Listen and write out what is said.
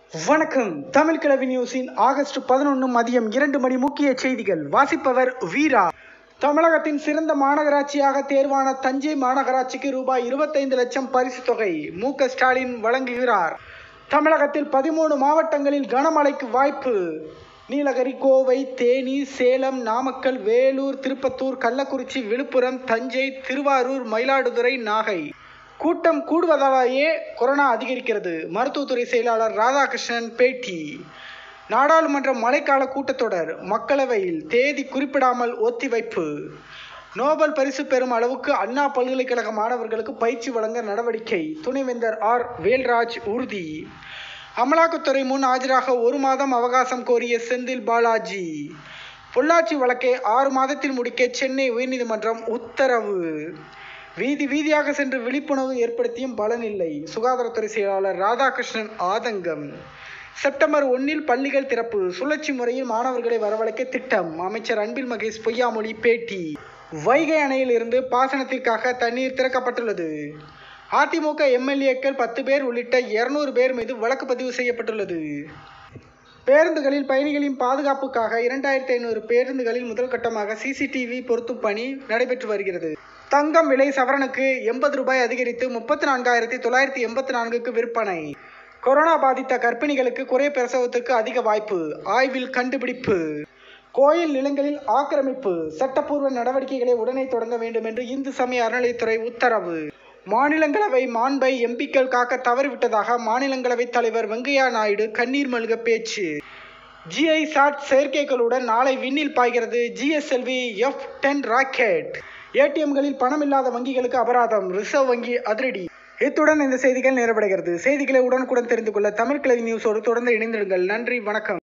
வணக்கம் தமிழ் கிழவி நியூஸின் ஆகஸ்ட் பதினொன்று மதியம் இரண்டு மணி முக்கிய செய்திகள் வாசிப்பவர் வீரா தமிழகத்தின் சிறந்த மாநகராட்சியாக தேர்வான தஞ்சை மாநகராட்சிக்கு ரூபாய் இருபத்தைந்து லட்சம் பரிசு தொகை மு க ஸ்டாலின் வழங்குகிறார் தமிழகத்தில் பதிமூணு மாவட்டங்களில் கனமழைக்கு வாய்ப்பு நீலகிரி கோவை தேனி சேலம் நாமக்கல் வேலூர் திருப்பத்தூர் கள்ளக்குறிச்சி விழுப்புரம் தஞ்சை திருவாரூர் மயிலாடுதுறை நாகை கூட்டம் கூடுவதாலேயே கொரோனா அதிகரிக்கிறது மருத்துவத்துறை செயலாளர் ராதாகிருஷ்ணன் பேட்டி நாடாளுமன்ற மழைக்கால கூட்டத்தொடர் மக்களவையில் தேதி குறிப்பிடாமல் ஒத்திவைப்பு நோபல் பரிசு பெறும் அளவுக்கு அண்ணா பல்கலைக்கழக மாணவர்களுக்கு பயிற்சி வழங்க நடவடிக்கை துணைவேந்தர் ஆர் வேல்ராஜ் உறுதி அமலாக்கத்துறை முன் ஆஜராக ஒரு மாதம் அவகாசம் கோரிய செந்தில் பாலாஜி பொள்ளாச்சி வழக்கை ஆறு மாதத்தில் முடிக்க சென்னை உயர்நீதிமன்றம் உத்தரவு வீதி வீதியாக சென்று விழிப்புணர்வு ஏற்படுத்தியும் பலனில்லை சுகாதாரத்துறை செயலாளர் ராதாகிருஷ்ணன் ஆதங்கம் செப்டம்பர் ஒன்னில் பள்ளிகள் திறப்பு சுழற்சி முறையில் மாணவர்களை வரவழைக்க திட்டம் அமைச்சர் அன்பில் மகேஷ் பொய்யாமொழி பேட்டி வைகை அணையில் இருந்து பாசனத்திற்காக தண்ணீர் திறக்கப்பட்டுள்ளது அதிமுக எம்எல்ஏக்கள் பத்து பேர் உள்ளிட்ட இருநூறு பேர் மீது வழக்கு பதிவு செய்யப்பட்டுள்ளது பேருந்துகளில் பயணிகளின் பாதுகாப்புக்காக இரண்டாயிரத்தி ஐநூறு பேருந்துகளில் முதல் கட்டமாக சிசிடிவி பொருத்தும் பணி நடைபெற்று வருகிறது தங்கம் விலை சவரனுக்கு எண்பது ரூபாய் அதிகரித்து முப்பத்தி நான்காயிரத்தி தொள்ளாயிரத்தி எண்பத்தி நான்குக்கு விற்பனை கொரோனா பாதித்த கர்ப்பிணிகளுக்கு குறை பிரசவத்துக்கு அதிக வாய்ப்பு ஆய்வில் கண்டுபிடிப்பு கோயில் நிலங்களில் ஆக்கிரமிப்பு சட்டப்பூர்வ நடவடிக்கைகளை உடனே தொடங்க வேண்டும் என்று இந்து சமய அறநிலைத்துறை உத்தரவு மாநிலங்களவை மாண்பை எம்பிக்கள் காக்க தவறிவிட்டதாக மாநிலங்களவைத் தலைவர் வெங்கையா நாயுடு கண்ணீர் மல்க பேச்சு ஜிஐ சாட் செயற்கைகளுடன் நாளை விண்ணில் பாய்கிறது ஜிஎஸ்எல்வி எஃப் டென் ராக்கெட் ஏடிஎம்களில் பணம் இல்லாத வங்கிகளுக்கு அபராதம் ரிசர்வ் வங்கி அதிரடி இத்துடன் இந்த செய்திகள் நிறைவடைகிறது செய்திகளை உடனுக்குடன் தெரிந்து கொள்ள தமிழ் கிழவி நியூஸோடு தொடர்ந்து இணைந்திடுங்கள் நன்றி வணக்கம்